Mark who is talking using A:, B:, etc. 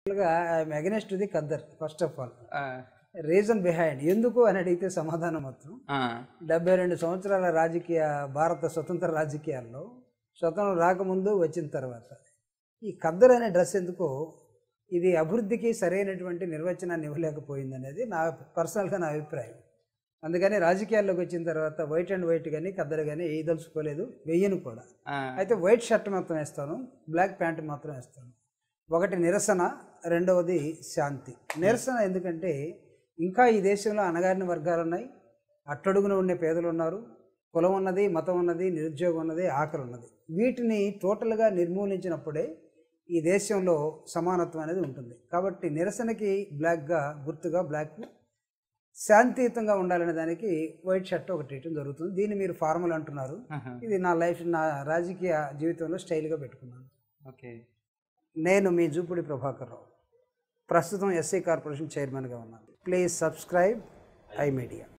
A: I'm against the khaddar first of all
B: ah,
A: reason behind ఎందుకు అని అడిగితే సమాధానం మాత్రం
B: ఆ,
A: డెబ్బై రెండు సంవత్సరాల రాజకీయ భారత స్వతంత్ర రాజకీయాల్లో స్వతంత్రం రాకముందు వచ్చిన తర్వాత ఈ ఖద్దర్ అనే డ్రెస్ ఎందుకో ఇది అభివృద్ధికి సరైనటువంటి నిర్వచనాన్ని ఇవ్వలేకపోయింది అనేది నా పర్సనల్గా నా అభిప్రాయం అందుకని రాజకీయాల్లోకి వచ్చిన తర్వాత వైట్ అండ్ వైట్ కానీ ఖద్దరు కానీ వేయదలుచుకోలేదు వెయ్యను కూడా
B: ఆ,
A: అయితే వైట్ షర్ట్ మాత్రం వేస్తాను బ్లాక్ ప్యాంట్ మాత్రం వేస్తాను ఒకటి నిరసన రెండవది శాంతి నిరసన ఎందుకంటే ఇంకా ఈ దేశంలో అణగారిన వర్గాలు ఉన్నాయి అట్టడుగున ఉండే పేదలు ఉన్నారు కులం ఉన్నది మతం ఉన్నది నిరుద్యోగం ఉన్నది ఆకలి ఉన్నది వీటిని టోటల్గా నిర్మూలించినప్పుడే ఈ దేశంలో సమానత్వం అనేది ఉంటుంది కాబట్టి నిరసనకి బ్లాక్గా గుర్తుగా బ్లాక్ శాంతియుతంగా ఉండాలనే దానికి వైట్ షర్ట్ ఒకటి ఇవ్వడం జరుగుతుంది దీన్ని మీరు ఫార్మల్ అంటున్నారు
B: ఆహా,
A: ఇది నా లైఫ్ నా రాజకీయ జీవితంలో స్టైల్గా పెట్టుకున్నాను
B: ఓకే
A: నేను మీ జూపుడి ప్రభాకర్ రావు ప్రస్తుతం ఎస్సీ కార్పొరేషన్ చైర్మన్గా ఉన్నాను ప్లీజ్ సబ్స్క్రైబ్ ఐ మీడియా